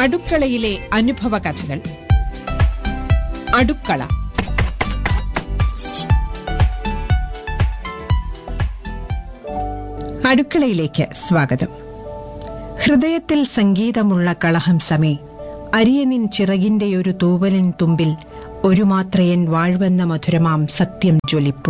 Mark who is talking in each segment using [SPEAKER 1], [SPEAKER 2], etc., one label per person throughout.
[SPEAKER 1] അടുക്കളയിലെ അനുഭവ കഥകൾ അടുക്കള അടുക്കളയിലേക്ക് സ്വാഗതം ഹൃദയത്തിൽ സംഗീതമുള്ള കളഹംസമേ അരിയനിൻ ചിറകിന്റെയൊരു തൂവലിൻ തുമ്പിൽ ഒരു മാത്രയൻ വാഴ്വെന്ന മധുരമാം സത്യം ജ്വലിപ്പു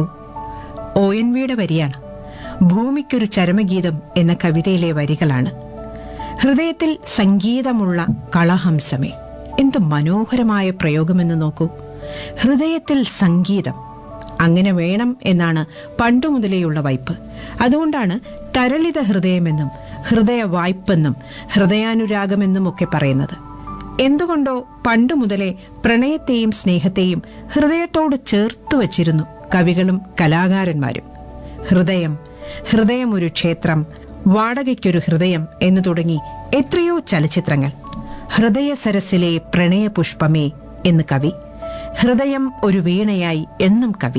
[SPEAKER 1] ഒ എൻ വിയുടെ വരിയാണ് ഭൂമിക്കൊരു ചരമഗീതം എന്ന കവിതയിലെ വരികളാണ് ഹൃദയത്തിൽ സംഗീതമുള്ള കളഹംസമേ എന്ത് മനോഹരമായ പ്രയോഗമെന്ന് നോക്കൂ ഹൃദയത്തിൽ സംഗീതം അങ്ങനെ വേണം എന്നാണ് പണ്ടു മുതലേയുള്ള വായ്പ് അതുകൊണ്ടാണ് തരളിത ഹൃദയമെന്നും ഹൃദയ വായ്പെന്നും ഹൃദയാനുരാഗമെന്നും ഒക്കെ പറയുന്നത് എന്തുകൊണ്ടോ പണ്ടു മുതലേ പ്രണയത്തെയും സ്നേഹത്തെയും ഹൃദയത്തോട് ചേർത്തു വച്ചിരുന്നു കവികളും കലാകാരന്മാരും ഹൃദയം ഹൃദയം ഒരു ക്ഷേത്രം വാടകയ്ക്കൊരു ഹൃദയം എന്നു തുടങ്ങി എത്രയോ ചലച്ചിത്രങ്ങൾ ഹൃദയ സരസിലെ പ്രണയപുഷ്പമേ എന്ന് കവി ഹൃദയം ഒരു വീണയായി എന്നും കവി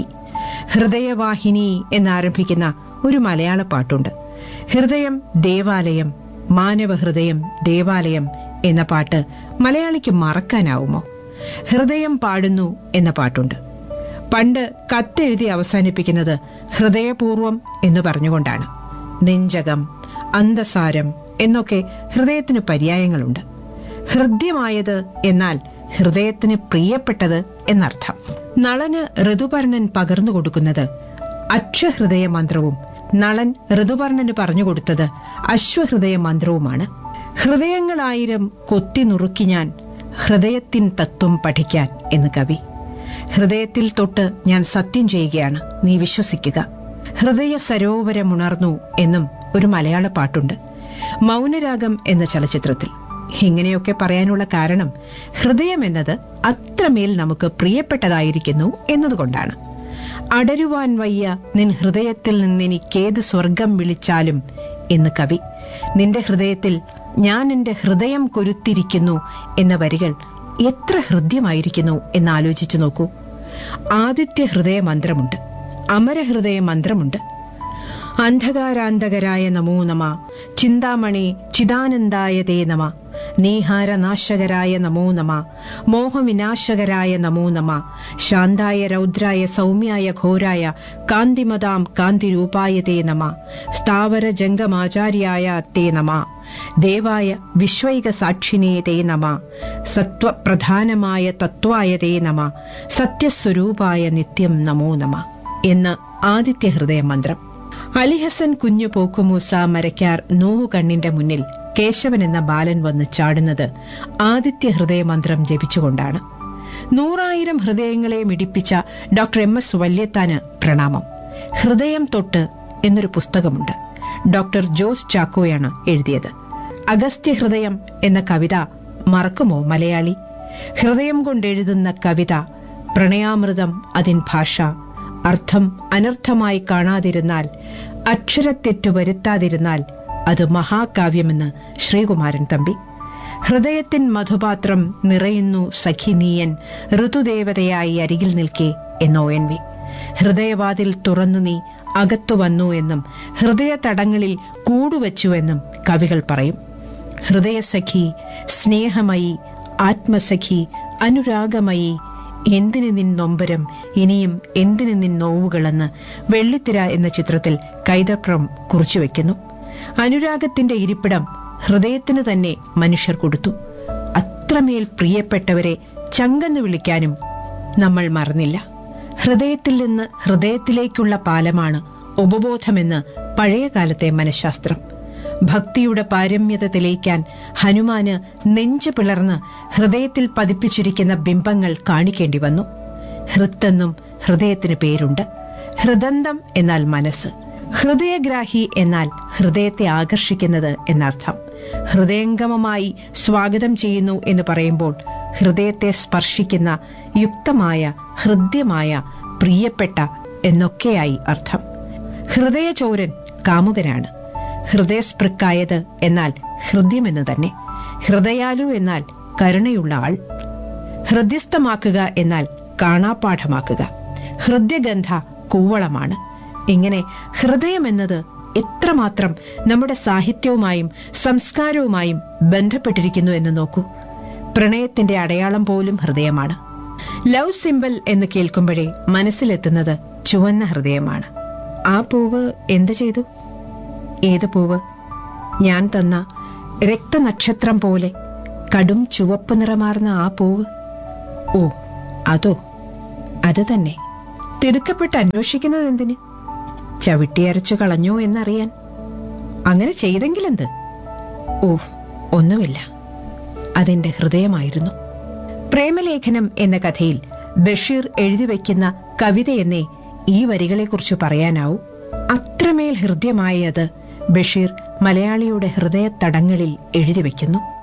[SPEAKER 1] ഹൃദയവാഹിനി എന്നാരംഭിക്കുന്ന ഒരു മലയാള പാട്ടുണ്ട് ഹൃദയം ദേവാലയം മാനവഹൃദയം ദേവാലയം എന്ന പാട്ട് മലയാളിക്ക് മറക്കാനാവുമോ ഹൃദയം പാടുന്നു എന്ന പാട്ടുണ്ട് പണ്ട് കത്തെഴുതി അവസാനിപ്പിക്കുന്നത് ഹൃദയപൂർവം എന്ന് പറഞ്ഞുകൊണ്ടാണ് നെഞ്ചകം അന്തസാരം എന്നൊക്കെ ഹൃദയത്തിന് പര്യായങ്ങളുണ്ട് ഹൃദ്യമായത് എന്നാൽ ഹൃദയത്തിന് പ്രിയപ്പെട്ടത് എന്നർത്ഥം നളന് ഋതുപർണൻ പകർന്നു കൊടുക്കുന്നത് അക്ഷഹൃദയ മന്ത്രവും നളൻ ഋതുപർണന് പറഞ്ഞുകൊടുത്തത് അശ്വഹൃദയ മന്ത്രവുമാണ് ഹൃദയങ്ങളായിരം കൊത്തി നുറുക്കി ഞാൻ ഹൃദയത്തിൻ തത്വം പഠിക്കാൻ എന്ന് കവി ഹൃദയത്തിൽ തൊട്ട് ഞാൻ സത്യം ചെയ്യുകയാണ് നീ വിശ്വസിക്കുക ഹൃദയ സരോവരമുണർന്നു എന്നും ഒരു മലയാള പാട്ടുണ്ട് മൗനരാഗം എന്ന ചലച്ചിത്രത്തിൽ ഇങ്ങനെയൊക്കെ പറയാനുള്ള കാരണം ഹൃദയം എന്നത് അത്രമേൽ നമുക്ക് പ്രിയപ്പെട്ടതായിരിക്കുന്നു എന്നതുകൊണ്ടാണ് അടരുവാൻ വയ്യ നിൻ ഹൃദയത്തിൽ നിന്നെനിക്കേത് സ്വർഗം വിളിച്ചാലും എന്ന് കവി നിന്റെ ഹൃദയത്തിൽ ഞാൻ എന്റെ ഹൃദയം കൊരുത്തിരിക്കുന്നു എന്ന വരികൾ എത്ര ഹൃദ്യമായിരിക്കുന്നു എന്നാലോചിച്ചു നോക്കൂ ആദിത്യ ഹൃദയ മന്ത്രമുണ്ട് അമരഹൃദയ മന്ത്രമുണ്ട് അന്ധകാരാന്തകരായ നമോ നമ ചിന്താമണി ചിദാനന്ദായ തേ നമ നീഹാരനാശകരായ നമോ നമ മോഹവിനാശകരായ നമോ നമ ശാന്തായ രൗദ്രായ സൗമ്യായ ഘോരായ കാന്തിമതാം കാന്തിരൂപായ തേ നമ സ്ഥാവര ജംഗമാചാര്യായ തേ നമ ദേവായ വിശ്വൈക സാക്ഷിനേ തേ നമ സത്വപ്രധാനമായ തത്വായ തേ നമ സത്യസ്വരൂപായ നിത്യം നമോ നമ എന്ന് ആദിത്യ ഹൃദയ മന്ത്രം അലിഹസൻ കുഞ്ഞു പോക്കുമൂസ മരക്കാർ നൂഹു കണ്ണിന്റെ മുന്നിൽ കേശവൻ എന്ന ബാലൻ വന്ന് ചാടുന്നത് ആദിത്യ ഹൃദയ മന്ത്രം ജപിച്ചുകൊണ്ടാണ് നൂറായിരം ഹൃദയങ്ങളെ മിടിപ്പിച്ച ഡോക്ടർ എം എസ് വല്യത്താന് പ്രണാമം ഹൃദയം തൊട്ട് എന്നൊരു പുസ്തകമുണ്ട് ഡോക്ടർ ജോസ് ചാക്കോയാണ് എഴുതിയത് അഗസ്ത്യ ഹൃദയം എന്ന കവിത മറക്കുമോ മലയാളി ഹൃദയം കൊണ്ടെഴുതുന്ന കവിത പ്രണയാമൃതം അതിൻ ഭാഷ അർത്ഥം അനർത്ഥമായി കാണാതിരുന്നാൽ അക്ഷരത്തെറ്റു വരുത്താതിരുന്നാൽ അത് മഹാകാവ്യമെന്ന് ശ്രീകുമാരൻ തമ്പി ഹൃദയത്തിൻ മധുപാത്രം നിറയുന്നു സഖിനീയൻ ഋതുദേവതയായി അരികിൽ നിൽക്കെ എന്നോ എൻ വി ഹൃദയവാതിൽ തുറന്നു നീ അകത്തു വന്നു എന്നും ഹൃദയ തടങ്ങളിൽ കൂടുവച്ചുവെന്നും കവികൾ പറയും ഹൃദയസഖി സ്നേഹമയി ആത്മസഖി അനുരാഗമയി എന്തിന് നിൻ നൊമ്പരം ഇനിയും എന്തിന് നിൻ നോവുകളെന്ന് വെള്ളിത്തിര എന്ന ചിത്രത്തിൽ കൈതപ്രം കുറിച്ചുവെക്കുന്നു അനുരാഗത്തിന്റെ ഇരിപ്പിടം ഹൃദയത്തിന് തന്നെ മനുഷ്യർ കൊടുത്തു അത്രമേൽ പ്രിയപ്പെട്ടവരെ ചങ്കെന്ന് വിളിക്കാനും നമ്മൾ മറന്നില്ല ഹൃദയത്തിൽ നിന്ന് ഹൃദയത്തിലേക്കുള്ള പാലമാണ് ഉപബോധമെന്ന് പഴയകാലത്തെ മനഃശാസ്ത്രം ഭക്തിയുടെ പാരമ്യത തെളിയിക്കാൻ ഹനുമാന് നെഞ്ചു പിളർന്ന് ഹൃദയത്തിൽ പതിപ്പിച്ചിരിക്കുന്ന ബിംബങ്ങൾ കാണിക്കേണ്ടി വന്നു ഹൃത്തെന്നും ഹൃദയത്തിന് പേരുണ്ട് ഹൃദന്തം എന്നാൽ മനസ്സ് ഹൃദയഗ്രാഹി എന്നാൽ ഹൃദയത്തെ ആകർഷിക്കുന്നത് എന്നർത്ഥം ഹൃദയംഗമമായി സ്വാഗതം ചെയ്യുന്നു എന്ന് പറയുമ്പോൾ ഹൃദയത്തെ സ്പർശിക്കുന്ന യുക്തമായ ഹൃദ്യമായ പ്രിയപ്പെട്ട എന്നൊക്കെയായി അർത്ഥം ഹൃദയചോരൻ കാമുകനാണ് ഹൃദയസ്പൃക്കായത് എന്നാൽ ഹൃദ്യമെന്ന് തന്നെ ഹൃദയാലു എന്നാൽ കരുണയുള്ള ആൾ ഹൃദ്യസ്ഥമാക്കുക എന്നാൽ കാണാപ്പാഠമാക്കുക ഹൃദ്യഗന്ധ കൂവളമാണ് ഇങ്ങനെ ഹൃദയം എന്നത് എത്രമാത്രം നമ്മുടെ സാഹിത്യവുമായും സംസ്കാരവുമായും ബന്ധപ്പെട്ടിരിക്കുന്നു എന്ന് നോക്കൂ പ്രണയത്തിന്റെ അടയാളം പോലും ഹൃദയമാണ് ലവ് സിംബൽ എന്ന് കേൾക്കുമ്പോഴേ മനസ്സിലെത്തുന്നത് ചുവന്ന ഹൃദയമാണ് ആ പൂവ് എന്തു ചെയ്തു ഏത് പൂവ് ഞാൻ തന്ന രക്തനക്ഷത്രം പോലെ കടും ചുവപ്പ് നിറമാർന്ന ആ പൂവ് ഓ അതോ അത് തന്നെ തിടുക്കപ്പെട്ട് അന്വേഷിക്കുന്നത് എന്തിന് ചവിട്ടിയരച്ചു കളഞ്ഞോ എന്നറിയാൻ അങ്ങനെ ചെയ്തെങ്കിലെന്ത് ഓ ഒന്നുമില്ല അതെന്റെ ഹൃദയമായിരുന്നു പ്രേമലേഖനം എന്ന കഥയിൽ ബഷീർ എഴുതി വയ്ക്കുന്ന കവിതയെന്നേ ഈ വരികളെക്കുറിച്ച് പറയാനാവൂ അത്രമേൽ ഹൃദ്യമായി അത് ബഷീർ മലയാളിയുടെ ഹൃദയത്തടങ്ങളിൽ എഴുതി വയ്ക്കുന്നു